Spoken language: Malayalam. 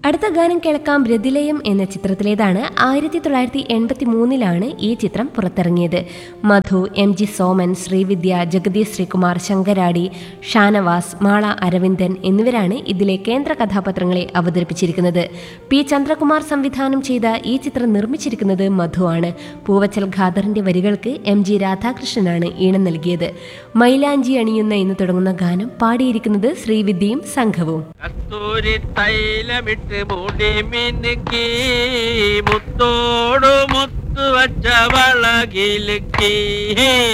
അടുത്ത ഗാനം കേൾക്കാം രതിലയം എന്ന ചിത്രത്തിലേതാണ് ആയിരത്തി തൊള്ളായിരത്തി എൺപത്തി മൂന്നിലാണ് ഈ ചിത്രം പുറത്തിറങ്ങിയത് മധു എം ജി സോമൻ ശ്രീവിദ്യ ജഗദീഷ് ശ്രീകുമാർ ശങ്കരാടി ഷാനവാസ് മാള അരവിന്ദൻ എന്നിവരാണ് ഇതിലെ കേന്ദ്ര കഥാപാത്രങ്ങളെ അവതരിപ്പിച്ചിരിക്കുന്നത് പി ചന്ദ്രകുമാർ സംവിധാനം ചെയ്ത ഈ ചിത്രം നിർമ്മിച്ചിരിക്കുന്നത് മധുവാണ് പൂവച്ചൽ ഖാദറിന്റെ വരികൾക്ക് എം ജി രാധാകൃഷ്ണനാണ് ഈണം നൽകിയത് മൈലാഞ്ചി അണിയുന്ന എന്ന് തുടങ്ങുന്ന ഗാനം പാടിയിരിക്കുന്നത് ശ്രീവിദ്യയും സംഘവും കസ്തൂരി തൈലമിട്ട് മുടി മിനുക്കി മുത്തോടു മുത്തു വച്ച വളകിലുക്കി